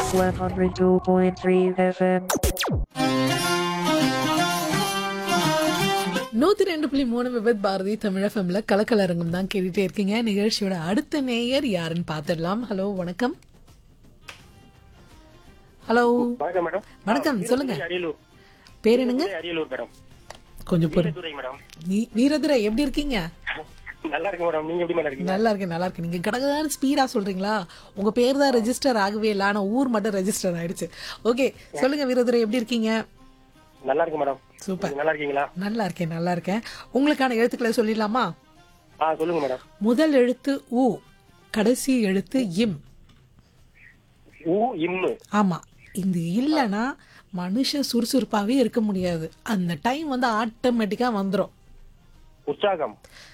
102.3 FM. நூத்தி ரெண்டு புள்ளி மூணு விபத் பாரதி தமிழஃபம்ல கலக்கலரங்கம் தான் கேட்டுட்டே இருக்கீங்க நிகழ்ச்சியோட அடுத்த நேயர் யாருன்னு பார்த்துடலாம் ஹலோ வணக்கம் ஹலோ வணக்கம் மேடம் வணக்கம், ஆ, சொல்லுங்க. வீரதுரை அரியலூர் பேர் என்னங்க வீரதுரை அரியலூர் மேடம் கொஞ்சம் பொறு வீரதுரை மேடம் நீ- வீரதுரை எப்படி இருக்கீங்க நல்லா இருக்கு மேடம் நீங்க எப்படி மேடம் இருக்கீங்க நல்லா இருக்கேன் நல்லா இருக்கேன் நீங்க கடகதான ஸ்பீடா சொல்றீங்களா உங்க பேர் தான் ரெஜிஸ்டர் ஆகவே இல்லை ஆனா ஊர் மட்டும் ரெஜிஸ்டர் ஆயிடுச்சு ஓகே சொல்லுங்க வீரதுரை எப்படி இருக்கீங்க நல்லா இருக்கு மேடம் சூப்பர் நீங்க நல்லா இருக்கீங்களா நல்லா இருக்கேன் நல்லா இருக்கேன் உங்களுக்கான எழுத்துக்களை சொல்லிடலாமா ஆ சொல்லுங்க மேடம் முதல் எழுத்து உ கடைசி எழுத்து இம் ஊ இம்மு ஆமா இது இல்லைன்னா மனுஷன் சுறுசுறுப்பாவே இருக்க முடியாது அந்த டைம் வந்து ஆட்டோமேட்டிக்கா வந்துடும் உற்சாகம்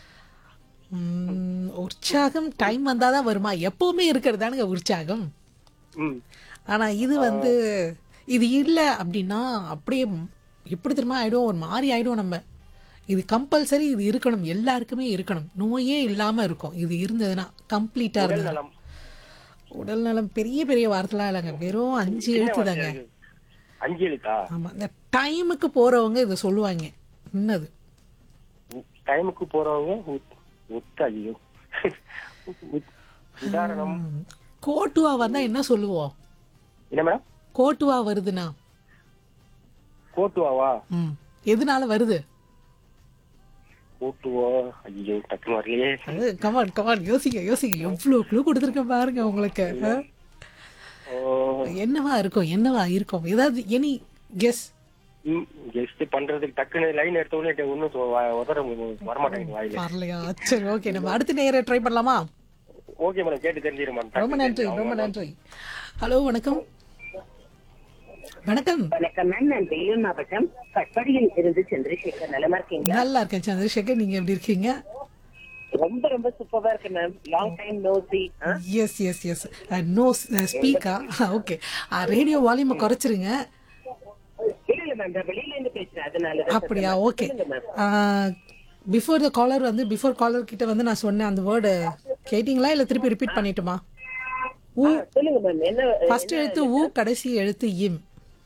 உற்சாகம் டைம் வந்தாதான் வருமா எப்பவுமே இருக்கிறதானுங்க உற்சாகம் ம் ஆனா இது வந்து இது இல்லை அப்படின்னா அப்படியே எப்படி தெரியுமா ஆயிடும் ஒரு மாதிரி ஆயிடும் நம்ம இது கம்பல்சரி இது இருக்கணும் எல்லாருக்குமே இருக்கணும் நோயே இல்லாம இருக்கும் இது இருந்ததுன்னா கம்ப்ளீட்டா உடல் இருந்தது நலம் உடல் நலம் பெரிய பெரிய வார்த்தைலாம் இல்லைங்க வெறும் அஞ்சு எழுத்து தாங்க அஞ்சு எழுத்தா ஆமா இந்த டைமுக்கு போறவங்க இதை சொல்லுவாங்க என்னது டைமுக்கு போறவங்க உத்- உத்த ஐயோ உத்- உதாரணம் கோட்டுவா வந்தா என்ன சொல்லுவோம் என்ன மேடம் கோட்டுவா வருதுன்னா கோட்டுவாவா ம் எதனால வருது கோட்டுவா ஐயோ டக்குனு வரலையே அது கமான் கமான் யோசிங்க யோசிங்க எவ்வளவு குழு கொடுத்துருக்கேன் பாருங்க உங்களுக்கு ஆ? ஓ என்னவா இருக்கும் என்னவா இருக்கும் ஏதாவது எனி கெஸ் கெஸ்ட் பண்றதுக்கு டக்குன்னு லைன் எடுத்த உடனே ஒன்னும் உதற வரமாட்டேங்குது வாயில வரலையா சரி ஓகே நம்ம அடுத்த நேரம் ட்ரை பண்ணலாமா ஓகே மேடம் கேட்டு தெரிஞ்சிடும் மேடம் ரொம்ப நன்றி ரொம்ப நன்றி ஹலோ வணக்கம் வணக்கம் வணக்கம் மேம் நான் வேலூர் மாவட்டம் கட்பாடியில் இருந்து சந்திரசேகர் நலமா இருக்கீங்களா நல்லா இருக்கேன் சந்திரசேகர் நீங்க எப்படி இருக்கீங்க ரொம்ப ரொம்ப சூப்பரா இருக்கு ma'am long time no see yes yes yes no ஸ்பீக்கா ஓகே ரேடியோ வால்யூமை குறைச்சிருங்க இல்ல இல்ல மேம் நான் வெளியில இருந்து பேசுறேன் அதனால தான் அப்படியா சொல்றேன். ஓகே சொல்லுங்க மேம் பிஃபோர் த காலர் வந்து பிஃபோர் காலர் கிட்ட வந்து நான் சொன்னேன் அந்த வேர்டு கேட்டிங்களா இல்லை திருப்பி ரிப்பீட் பண்ணிட்டுமா ஊ சொல்லுங்க மேம் என்ன ஃபர்ஸ்ட் எழுத்து ஊ கடைசி எழுத்து இம்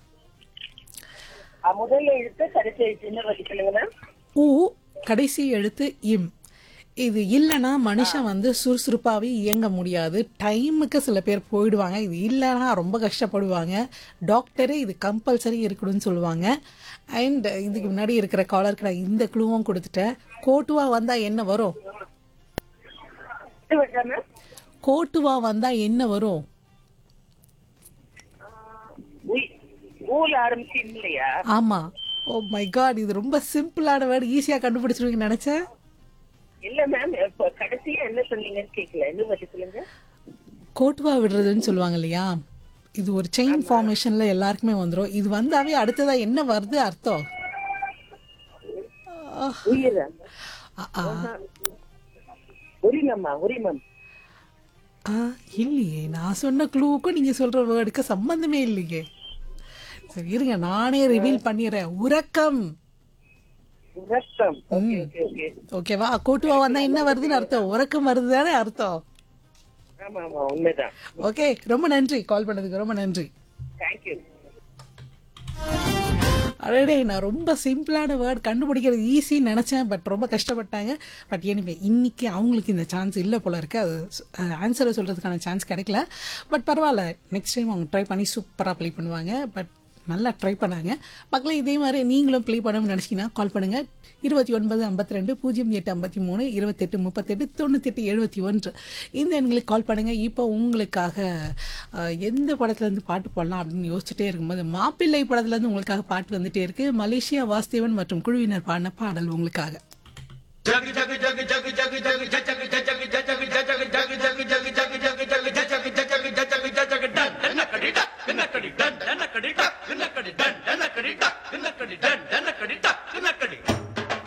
அஹ், முதல் எழுத்து கடைசி எழுத்து என்ன வழி சொல்லுங்க மேம் ஊ கடைசி எழுத்து இம் இது இல்லைன்னா மனுஷன் வந்து சுறுசுறுப்பாகவே இயங்க முடியாது டைமுக்கு சில பேர் போயிடுவாங்க இது இல்லைன்னா ரொம்ப கஷ்டப்படுவாங்க டாக்டரே இது கம்பல்சரி இருக்கணும்னு சொல்லுவாங்க அண்ட் இதுக்கு முன்னாடி இருக்கிற காலருக்கு நான் இந்த க்ளூவும் கொடுத்துட்டேன் கோட்டுவா வந்தால் என்ன வரும் இது வருதா மேம் கோட்டுவா வந்தால் என்ன வரும் உய்- ஊல ஆரம்பிச்சு இல்லையா ஆமா ஓ மை காட் இது ரொம்ப சிம்பிளான வேர்டு ஈஸியாக கண்டுபிடிச்சிருவீங்கன்னு நினச்சேன் இல்ல மேம் இப்ப கடைசியா என்ன சொன்னீங்கன்னு கேட்கல இன்னும் வச்சு சொல்லுங்க கோட்டுவா விடுறதுன்னு சொல்லுவாங்க இல்லையா இது ஒரு செயின் ஃபார்மேஷன்ல எல்லாருக்குமே வந்துரும் இது வந்தாவே அடுத்ததா என்ன வருது அர்த்தம் உயிரா ஆ, ஆ. உரிமம்மா உரிமம் ஆ, இல்லையே நான் சொன்ன க்ளூவுக்கும் நீங்க சொல்ற வேர்டுக்கு சம்பந்தமே இல்லையே சரி இருங்க நானே ரிவீல் பண்ணிடுறேன் உறக்கம் உறக்கம் ஓகே ஓகே ஓகே ஓகேவா கோட்டுவா வந்தா என்ன வருதுன்னு அர்த்தம் உறக்கம் வருது தானே அர்த்தம் ஆமா ஆமா உண்மைதான் ஓகே ரொம்ப நன்றி கால் பண்ணதுக்கு ரொம்ப நன்றி தேங்க்யூ அடடே நான் ரொம்ப சிம்பிளான வேர்ட் கண்டுபிடிக்கிறது ஈஸின்னு நினச்சேன் பட் ரொம்ப கஷ்டப்பட்டாங்க பட் எனிவே இன்னைக்கு அவங்களுக்கு இந்த சான்ஸ் இல்லை போல இருக்கு அது ஆன்சரை சொல்கிறதுக்கான சான்ஸ் கிடைக்கல பட் பரவாயில்ல நெக்ஸ்ட் டைம் அவங்க ட்ரை பண்ணி சூப்பராக ப்ளே பண்ணுவாங்க பட் நல்லா ட்ரை பண்ணாங்க மக்களே இதே மாதிரி நீங்களும் ப்ளே பண்ணணும்னு நினச்சிங்கன்னா கால் பண்ணுங்கள் இருபத்தி ஒன்பது ஐம்பத்தி ரெண்டு பூஜ்ஜியம் எட்டு ஐம்பத்தி மூணு இருபத்தெட்டு முப்பத்தெட்டு தொண்ணூத்தெட்டு எழுபத்தி ஒன்று இந்த எண்களுக்கு கால் பண்ணுங்கள் இப்போ உங்களுக்காக அஹ், எந்த படத்துலேருந்து பாட்டு போடலாம் அப்படின்னு யோசிச்சுட்டே இருக்கும்போது மாப்பிள்ளை படத்துலேருந்து உங்களுக்காக பாட்டு வந்துட்டே இருக்கு மலேசியா வாசுதேவன் மற்றும் குழுவினர் பாடின பாடல் உங்களுக்காக जग जग जग जग जग जग जग जग जग